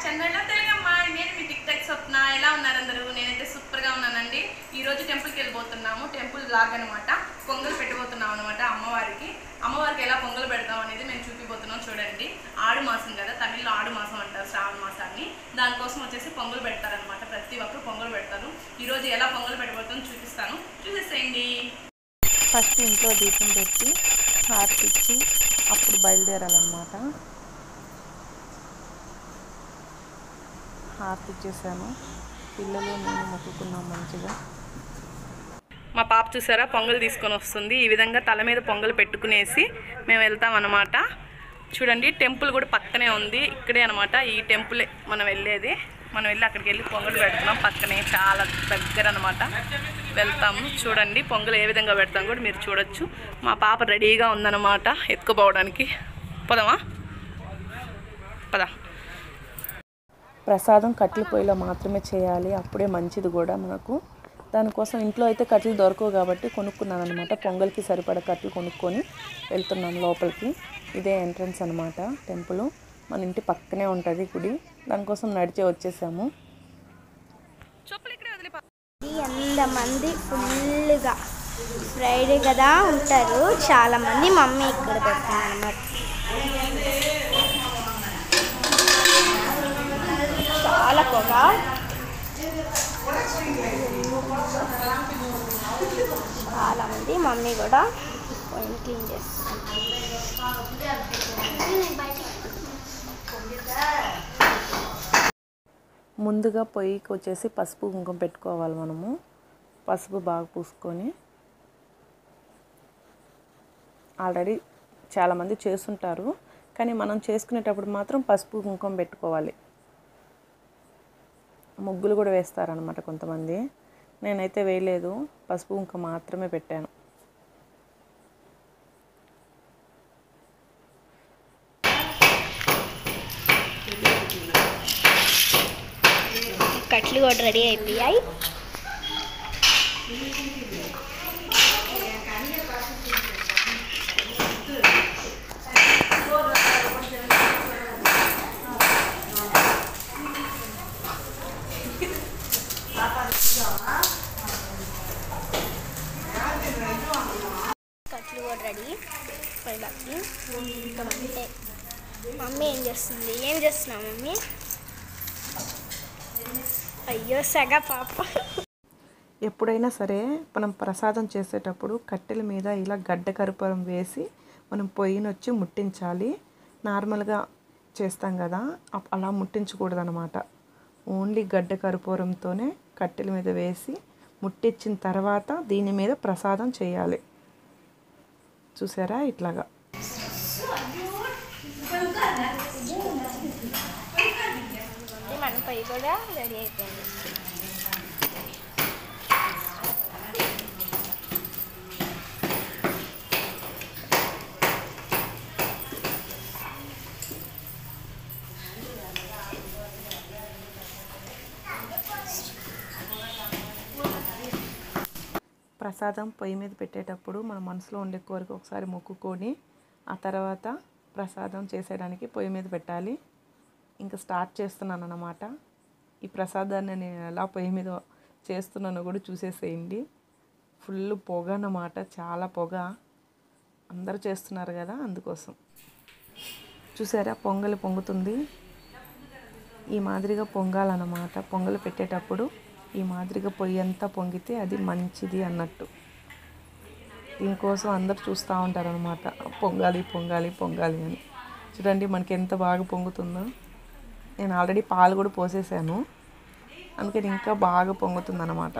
చెన్నైలో తెలుగమ్మ నేను మీ tick talk స్వప్న ఎలా ఉన్నారు అందరూ నేనైతే సూపర్ గా ఉన్నానండి ఈ రోజు టెంపుల్కి వెళ్ళిపోతున్నాము టెంపుల్ లాగ్ అనమాట పొంగల్ పెట్టబోతున్నాం అనమాట అమ్మవారికి అమ్మవారికి ఎలా పొంగల్ పెడతాం అనేది మేము చూపిపోతున్నాం చూడండి ఆడు మాసం కదా తమిళ్లో ఆడు మాసం అంటారు శ్రావణ మాసాన్ని దానికోసం వచ్చేసి పొంగల్ పెడతారనమాట ప్రతి ఒక్కరు పొంగల్ పెడతారు ఈ రోజు ఎలా పొంగల్ పెట్టబోతుందో చూపిస్తాను చూసేసేయండి ఫస్ట్ ఇంట్లో దీపం పెట్టి హారతి ఇచ్చి అప్పుడు బయలుదేరాలన్నమాట హారతి ఇచ్చేసాను పిల్లలు నేను మొక్కుకున్నాం మంచిగా మా పాప చూసారా పొంగల్ తీసుకొని వస్తుంది ఈ విధంగా తల మీద పొంగల్ పెట్టుకునేసి మేము వెళ్తాం అనమాట చూడండి టెంపుల్ కూడా పక్కనే ఉంది ఇక్కడే అనమాట ఈ టెంపులే మనం వెళ్ళేది మనం వెళ్ళి అక్కడికి వెళ్ళి పొంగల్ పెడుతున్నాం పక్కనే చాలా దగ్గర అనమాట వెళ్తాము చూడండి పొంగల్ ఏ విధంగా పెడతాం కూడా మీరు చూడొచ్చు మా పాప రెడీగా ఉందన్నమాట ఎత్తుకుపోవడానికి పదమా పద ప్రసాదం కట్టెల పొయ్యిలో మాత్రమే చేయాలి అప్పుడే మంచిది కూడా మనకు దానికోసం ఇంట్లో అయితే కట్టెలు దొరకవు కాబట్టి కొనుక్కున్నాను అనమాట పొంగల్కి సరిపడ కట్టెలు కొనుక్కొని వెళ్తున్నాం లోపలికి ఇదే ఎంట్రన్స్ అనమాట టెంపుల్ మన ఇంటి పక్కనే ఉంటుంది గుడి దానికోసం నడిచే వచ్చేసాము చెప్పులు ఇక్కడే వదిలిపా ఎంతమంది ఫుల్గా ఫ్రైడే కదా ఉంటారు చాలా మంది మమ్మీ ఇక్కడ పెడుతుంది అనమాట చాలా పొగ చాలా మంది మమ్మీ కూడా పొయ్యిని క్లీన్ చేస్తుంది ముందుగా పొయ్యికి వచ్చేసి పసుపు కుంకుమ పెట్టుకోవాలి మనము పసుపు బాగా పూసుకొని ఆల్రెడీ చాలామంది చేస్తుంటారు కానీ మనం చేసుకునేటప్పుడు మాత్రం పసుపు కుంకుమ పెట్టుకోవాలి ముగ్గులు కూడా వేస్తారనమాట కొంతమంది నేనైతే వేయలేదు పసుపు కుంకుమ మాత్రమే పెట్టాను కట్లు కూడా రెడీ అయిపోయాయి కట్లు కూడా రెడీ పైకి ఇంకా అంటే మమ్మీ ఏం చేస్తుంది ఏం చేస్తున్నావు మమ్మీ అయ్యో సగ పాప ఎప్పుడైనా సరే మనం ప్రసాదం చేసేటప్పుడు కట్టెల మీద ఇలా గడ్డ కరుపరం వేసి మనం పొయ్యిని వచ్చి ముట్టించాలి నార్మల్గా చేస్తాం కదా అప్- అలా ముట్టించకూడదు అనమాట ఓన్లీ గడ్డ కర్పూరంతోనే కట్టెల మీద వేసి ముట్టించిన తర్వాత దీని మీద ప్రసాదం చేయాలి చూసారా ఇట్లాగా ఇది మన పొయ్యి కూడా రెడీ అయిపోయింది ప్రసాదం పొయ్యి మీద పెట్టేటప్పుడు మన మనసులో ఉండే కోరిక ఒకసారి మొక్కుకొని ఆ తర్వాత ప్రసాదం చేసేయడానికి పొయ్యి మీద పెట్టాలి ఇంకా స్టార్ట్ చేస్తున్నాను అన్నమాట ఈ ప్రసాదాన్ని నేను ఎలా పొయ్యి మీద చేస్తున్నానో కూడా చూసేసేయండి ఫుల్ పొగ అన్నమాట చాలా పొగ అందరూ చేస్తున్నారు కదా అందుకోసం చూసారా పొంగలి పొంగుతుంది ఈ మాదిరిగా పొంగాలన్నమాట పొంగలు పెట్టేటప్పుడు ఈ మాదిరిగా పొయ్యి అంతా పొంగితే అది మంచిది అన్నట్టు దీనికోసం అందరు చూస్తూ ఉంటారు అనమాట పొంగాలి పొంగాలి పొంగాలి అని చూడండి మనకి ఎంత బాగా పొంగుతుందో నేను ఆల్రెడీ పాలు కూడా పోసేసాను అందుకని ఇంకా బాగా పొంగుతుంది అనమాట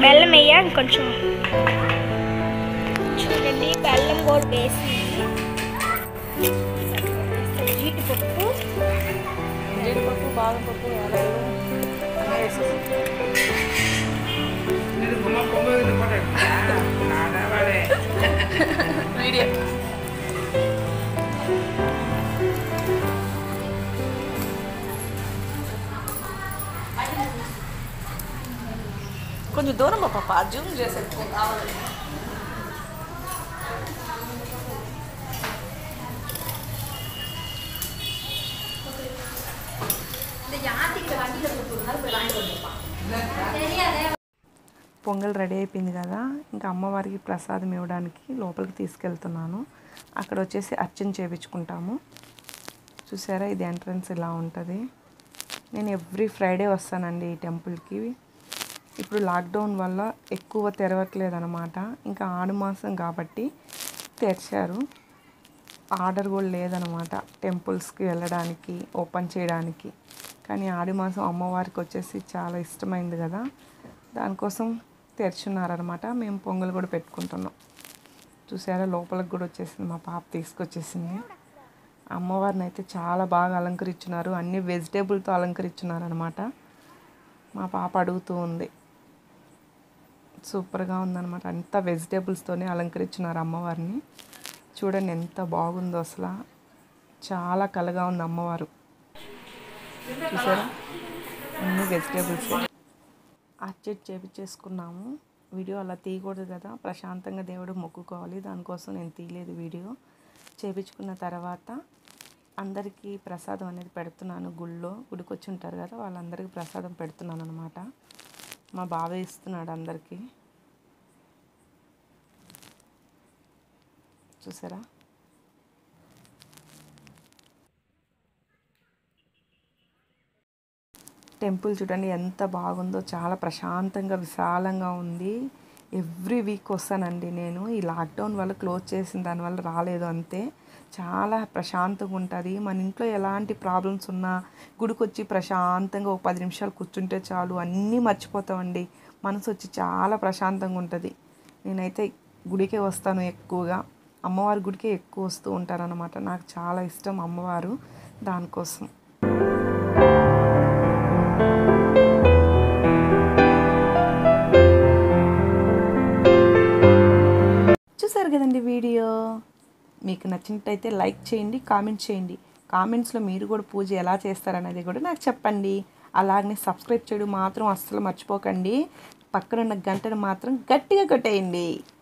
బెల్లం వేయాలి కొంచెం చూడండి బెల్లం కూడా వేసి జీడిపప్పు జీడిపప్పు బాదం పప్పు యాలకులు అన్నీ వేసేసి వీడియో కొంచెం దూరం పా పాప జూమ్ చేసే కావాలి పొంగల్ రెడీ అయిపోయింది కదా ఇంకా అమ్మవారికి ప్రసాదం ఇవ్వడానికి లోపలికి తీసుకెళ్తున్నాను అక్కడ వచ్చేసి అర్చన చేయించుకుంటాము చూసారా ఇది ఎంట్రన్స్ ఇలా ఉంటుంది నేను ఎవ్రీ ఫ్రైడే వస్తానండి ఈ టెంపుల్కి ఇప్పుడు లాక్డౌన్ వల్ల ఎక్కువ తెరవట్లేదు అనమాట ఇంకా ఆడు మాసం కాబట్టి తెరిచారు ఆర్డర్ కూడా లేదనమాట టెంపుల్స్కి వెళ్ళడానికి ఓపెన్ చేయడానికి కానీ ఆడి మాసం అమ్మవారికి వచ్చేసి చాలా ఇష్టమైంది కదా దానికోసం తెరిచున్నారనమాట మేము పొంగల్ కూడా పెట్టుకుంటున్నాం చూసారా లోపలికి కూడా వచ్చేసింది మా పాప తీసుకొచ్చేసింది అమ్మవారిని అయితే చాలా బాగా అలంకరించున్నారు అన్ని వెజిటేబుల్తో అలంకరించున్నారు అనమాట మా పాప అడుగుతూ ఉంది సూపర్గా ఉందన్నమాట అంతా వెజిటేబుల్స్తోనే అలంకరించున్నారు అమ్మవారిని చూడండి ఎంత బాగుందో అసలు చాలా కలగా ఉంది అమ్మవారు చూసారా అన్ని వెజిటేబుల్స్ ఆర్చెట్ చేపించేసుకున్నాము వీడియో అలా తీయకూడదు కదా ప్రశాంతంగా దేవుడు మొక్కుకోవాలి దానికోసం నేను తీయలేదు వీడియో చేపించుకున్న తర్వాత అందరికీ ప్రసాదం అనేది పెడుతున్నాను గుళ్ళో గుడికి వచ్చి ఉంటారు కదా వాళ్ళందరికీ ప్రసాదం పెడుతున్నాను అనమాట మా బావ ఇస్తున్నాడు అందరికీ చూసారా టెంపుల్ చూడండి ఎంత బాగుందో చాలా ప్రశాంతంగా విశాలంగా ఉంది ఎవ్రీ వీక్ వస్తానండి నేను ఈ లాక్డౌన్ వల్ల క్లోజ్ చేసిన దానివల్ల రాలేదు అంతే చాలా ప్రశాంతంగా ఉంటుంది మన ఇంట్లో ఎలాంటి ప్రాబ్లమ్స్ ఉన్నా గుడికి వచ్చి ప్రశాంతంగా ఒక పది నిమిషాలు కూర్చుంటే చాలు అన్నీ మర్చిపోతామండి మనసు వచ్చి చాలా ప్రశాంతంగా ఉంటుంది నేనైతే గుడికే వస్తాను ఎక్కువగా అమ్మవారి గుడికే ఎక్కువ వస్తూ ఉంటారనమాట నాకు చాలా ఇష్టం అమ్మవారు దానికోసం చూసారు కదండి వీడియో మీకు నచ్చినట్టయితే లైక్ చేయండి కామెంట్ చేయండి కామెంట్స్లో మీరు కూడా పూజ ఎలా చేస్తారనేది కూడా నాకు చెప్పండి అలాగనే సబ్స్క్రైబ్ చేయడం మాత్రం అస్సలు మర్చిపోకండి పక్కనున్న గంటను మాత్రం గట్టిగా కొట్టేయండి